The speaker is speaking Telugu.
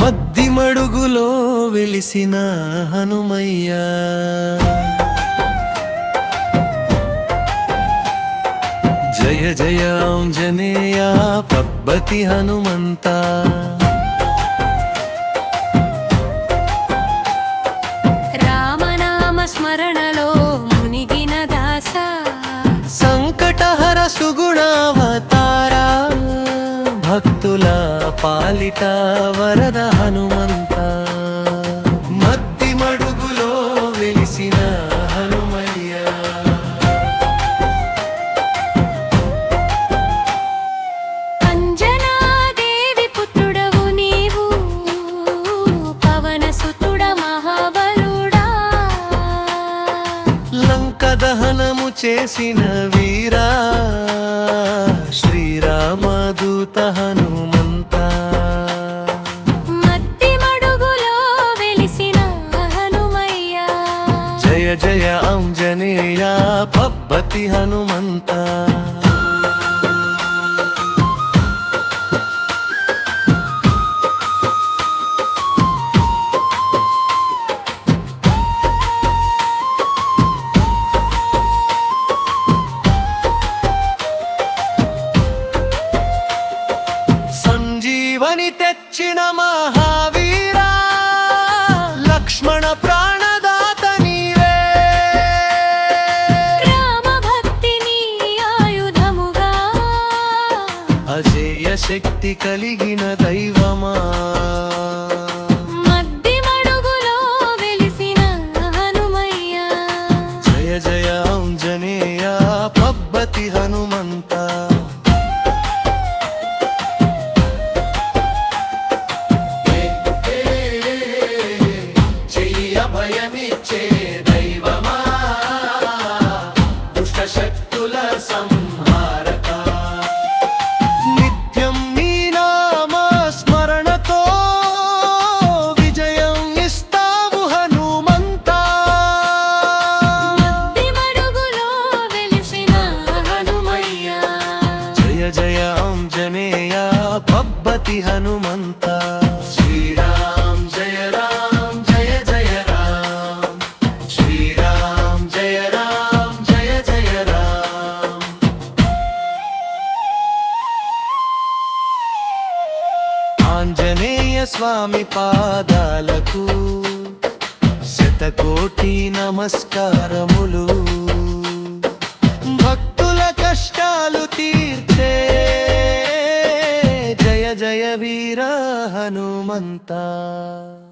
మద్ది మడుగులో వెలిసిన హనుమయ్యా జయ జయ ఆంజనేయ పబ్బతి హనుమంత రామనామ స్మరణలో మునిగిన దాస సంకటహర సుగుణావతారా భక్తుల పాలిట వరద హనుమంత మద్ది మడుగులో వెలిసిన హనుమయ్యా అంజనాదేవి పుత్రుడవు నీవు పవన సుతుడ మహాబలుడా లంక దహనము చేసిన వీరా శ్రీరామదూత హనుమంత మత్తి మడుగులో వెలిసిన హనుమయ్య జయ జయ అంజనేయ పబ్బతి హనుమంత సంజీవని తెచ్చిన మహావీరా లక్ష్మణ ప్రాణదాత నీవే రామ భక్తిని ఆయుధముగా అజేయ శక్తి కలిగిన దైవమా మద్ది మడుగులో వెలిసిన హనుమయ్య జయ జయ అంజనేయ పబ్బతి హనుమంత చెయ్య భయమిచ్చే దైవమా దుష్ట శక్తుల సంహారక నిత్యం నీ నామ స్మరణతో విజయం ఇస్తావు హనుమంతా మద్ది మడుగులో వెలిసిన హనుమయ్య జయ జయ అంజనేయ పబ్బతి హనుమంత శ్రీరామ్ జయ రామ్ జయ జయ రామ్ శ్రీరామ్ జయ రామ్ జయ జయ రామ్ ఆంజనేయ స్వామి పాదాలకు శతకోటి నమస్కారములు భక్తుల కష్టాలు తీర్చే జయ జయ వీర హనుమంతా